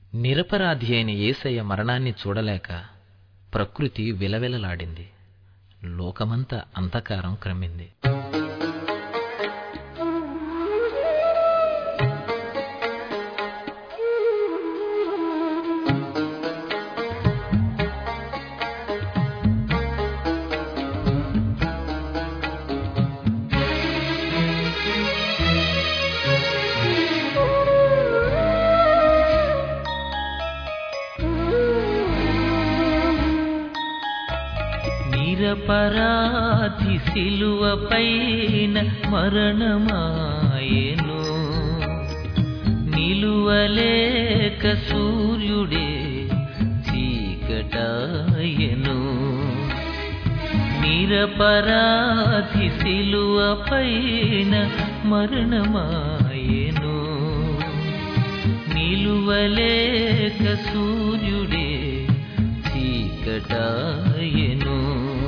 నిరపరాధి అయిన యేసయ్య మరణాన్ని చూడలేక ప్రకృతి విలవిలలాడింది లోకమంతా అంధకారం క్రమ్మింది నిరపరాధి సిలువ పైన మరణమాయెను నిలువలేక సూర్యుడే చీకటాయెను నిరపరాధి సిలువ పైన మరణమాయెను నిలువలేక సూర్యుడే చీకటాయెను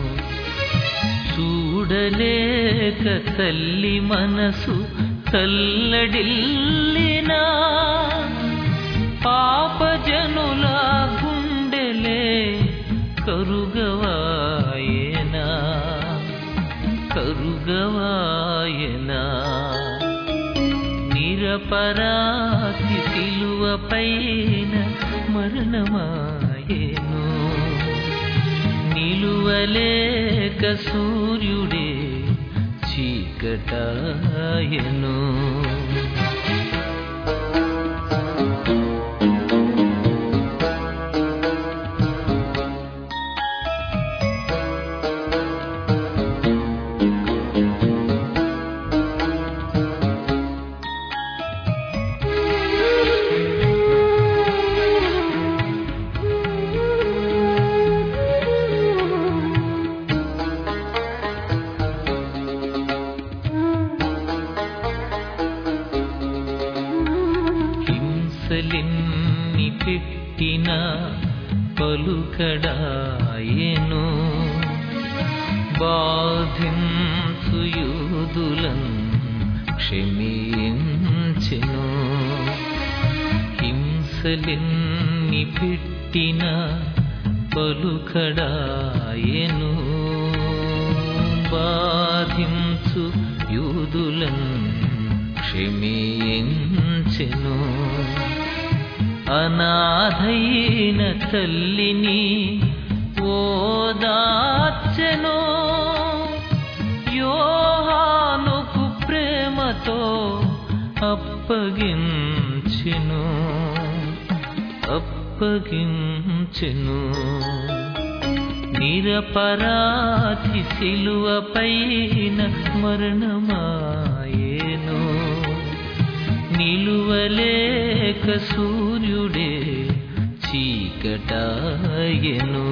చూడలేక తల్లి మనసు తల్లడిల్లినా పాపజనుల గుండెలే కరుగవాయనా కరుగవాయనా నిరపరాధి సిలువ పైన మరణమాయేను నిలువలేక సూర్యుడే చీకటాయను హింసలిన్ని పెట్టిన పలుకడాయెను బాధించు యూదులన్ క్షమించెను హింసలిన్ని పెట్టిన పలుకడాయెను బాధించు యూదులన్ క్షమించెను అనాథైన తల్లిని ఓదార్చెను యోహానుకు ప్రేమతో అప్పగించెను అప్పగించెను నిరపరాధి సిలువ పైన మరణమాయేను నిలువలేక సూర్యుడే చీకటాయను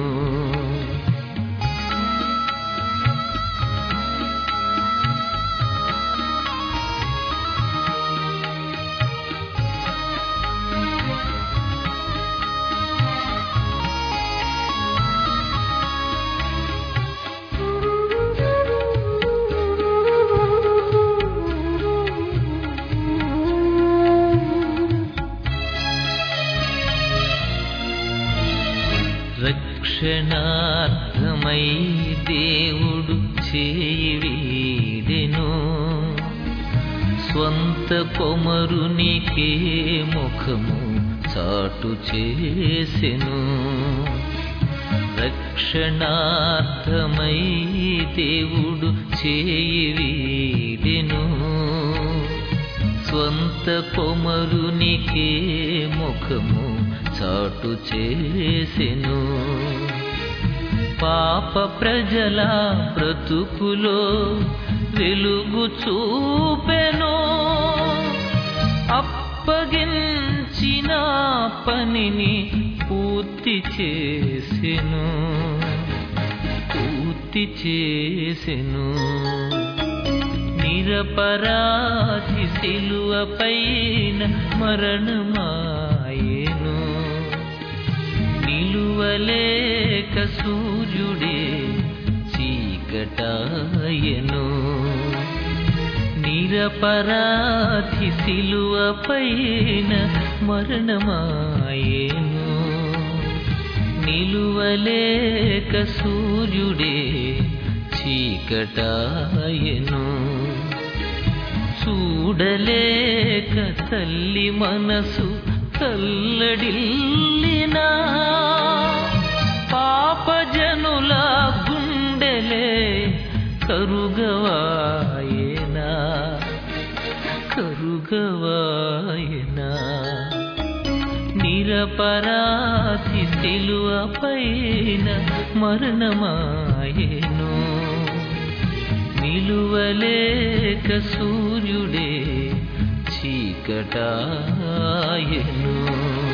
రక్షణార్థమై దేవుడు చేయి వీడెను స్వంత కొమరునికే ముఖము చాటు చేసెను రక్షణార్థమై దేవుడు చేయి వీడెను స్వంత కొమరునికే ముఖము చాటు చేసెను పాప ప్రజల బ్రతుకులో వెలుగు చూపెను అప్పగించిన పనిని పూర్తి చేసెను పూర్తి చేసెను నిరపరాధి సిలువ పైన మరణమాయేను నిలువలేక సూర్యుడే చీకటాయను నిలువలేక నిరపరాధి శిలువ పైన మరణమాయేను నిలువలేక సూర్యుడే చీకటాయను చూడలేక తల్లి మనసు తల్లడిల్లినా పాపజనుల గుండెలే కరుగవాయనా కరుగవాయనా నిరపరాధి శిలువ పైన మరణమాయను నిలువలేక సూర్యుడే చీకటాయను